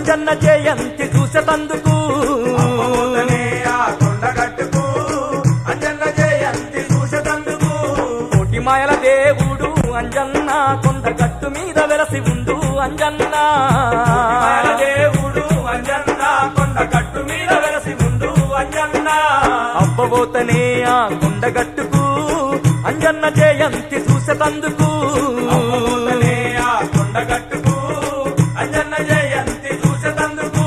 అంజన్న జయంతి చూసేతందుకు అమ్మమూతనే ఆ కొండగట్టుకు అంజన్న జయంతి చూసేతందుకు కోటి మాయల దేవుడు అంజన్న కొండ గట్టు మీద వెలసి ఉండు అంజన్న మాయల దేవుడు అంజన్న కొండగట్టు మీద వెలసి ఉండు అంజన్న అవ్వబోతనే ఆ కొండ గట్టుకు అంజన్న జయంతి చూసేతందుకు అమ్మమూతనే ఆ కొండగట్టుకు అంజన్న జయంతి చూసేతందుకు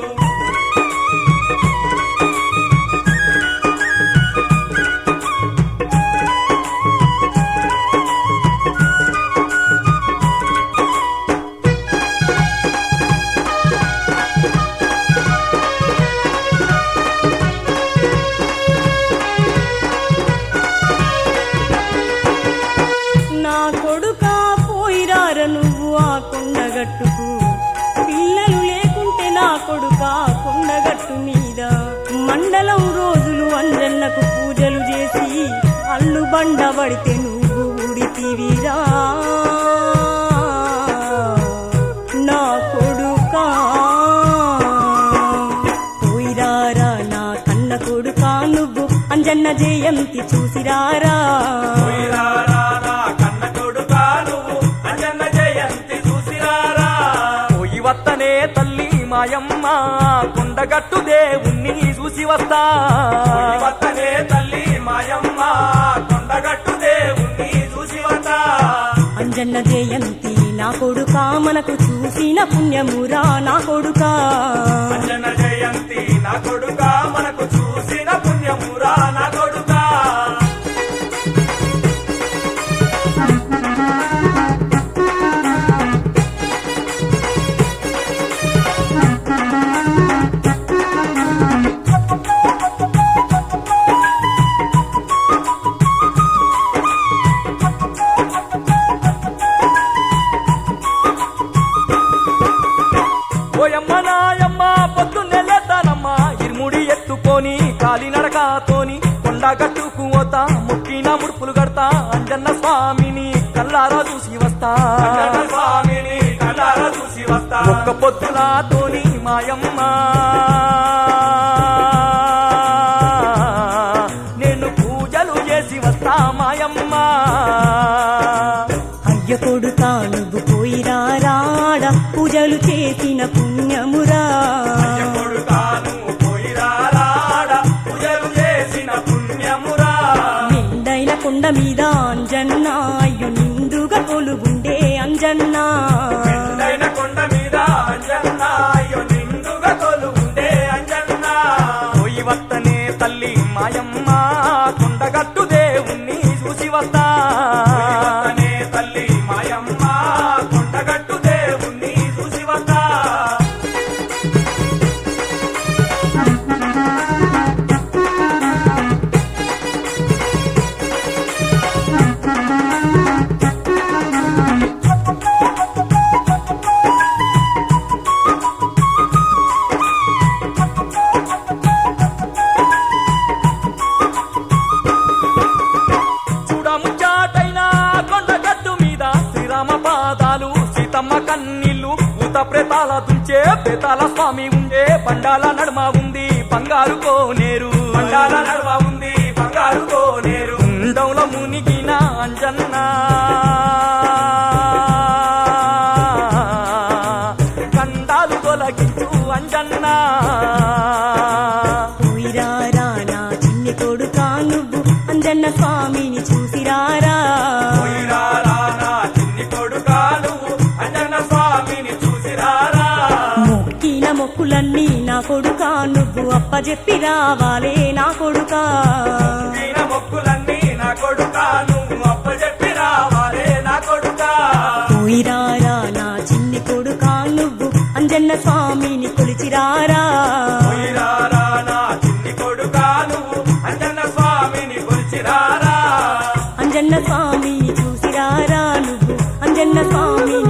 నా కొడుకా పోయిరార నువ్వు ఆ కొండగట్టుకు పిల్లలు లేకుంటే నా కొడుకా కొండగట్టు మీద మండలం రోజులు అంజన్నకు పూజలు చేసి అల్లు బండ పడితే నువ్వు ఉడితివిరా నా కొడుకా పోయిరారా నా కన్న కొడుకా నువ్వు అంజన్న జయంతి చూసిరారా పోయిరారా నా కన్న కొడుకా నువ్వు అంజన్న జయంతి చూసిరారా పోయి వత్తనే తల్లి మాయమ్మ కొండగట్టు దేవుణ్ణి చూసి వస్తా వత్తనే తల్లి మాయమ్మ కొండగట్టు దేవుణ్ణి చూసి వస్తా అంజన్న జయంతి నా కొడుకా మనకు చూసిన పుణ్యమురా నా కొడుకా అంజన జయంతి నా కొడుకా మనకు చూసిన పుణ్యమురా నా కొడుకా ఓయమ్మ నాయమ్మ పొద్దున్నే లేతానమ్మ ఇరుముడి ఎత్తుకొని కాలి నడకతోని కొండగట్టుకు పోతా ముక్కిన ముడుపులు కడతా అంజన్న స్వామిని కల్లారా చూసి వస్తా అంజన స్వామిని కళ్ళారా చూసి వస్తా ఒక్క పొద్దులాతోని మాయమ్మ నేను పూజలు చేసి వస్తా మాయమ్మ అయ్య కొడుకా నువ్వు పోయిరారాడ పూజలు చేసిన పుణ్యమురా అయ్య కొడుకాను పోయిరారాడ పూజలు చేసిన పుణ్యమురా నిండైన కొండ మీద అంజన్న అయ్యో నిండుగా కొలుగుండే అంజన్న ఎండైన కొండ మీద అంజన్న అయ్యో నిండుగా కొలుగుండే అంజన్న పోయి వత్తనే తల్లి మాయమ్మ కొండగట్టు దేవుణ్ణి చూసి వస్తా వత్తనే తల్లి మాయమ్మ కొండగట్టు దేవుణ్ణి చూసి వస్తా చూడముచ్చాటైన కొండగట్టు మీద శ్రీరామ పాదాలు సీతమ్మ కన్నీళ్ళు భూత ప్రేతాల దుంచే ప్రేతాల స్వామి ఉండే బండాల నడుమ ఉంది బంగారు కోనేరు బండాల నడుమ ఉంది బంగారు కోనేరు కుండంలో మునిగిన అంజన్న కండాలు తొలగించు అంజన్న పోయిరారా నా చిన్ని కొడుకా నువ్వు అంజన్న స్వామిని చూసిరారా పోయిరారా నా చిన్ని కొడుకా నువ్వు అంజన్న స్వామిని చూసిరారా మొక్కిన మొక్కులన్నీ నా కొడుకా నువ్వు అప్పజెప్పి రావాలే నా కొడుకా దీన మొక్కులన్నీ నా కొడుకా నువ్వు అప్పచెప్పి రావాలే నా కొడుకా పోయిరారా నా చిన్ని కొడుకా నువ్వు అంజన్న స్వామిని కొలిచిరారా పోయిరారా నా చిన్ని కొడుకా నువ్వు అంజన్న స్వామిని కొలిచిరారా అంజన్న స్వామిని చూసిరారా నువ్వు అంజన్న స్వామిని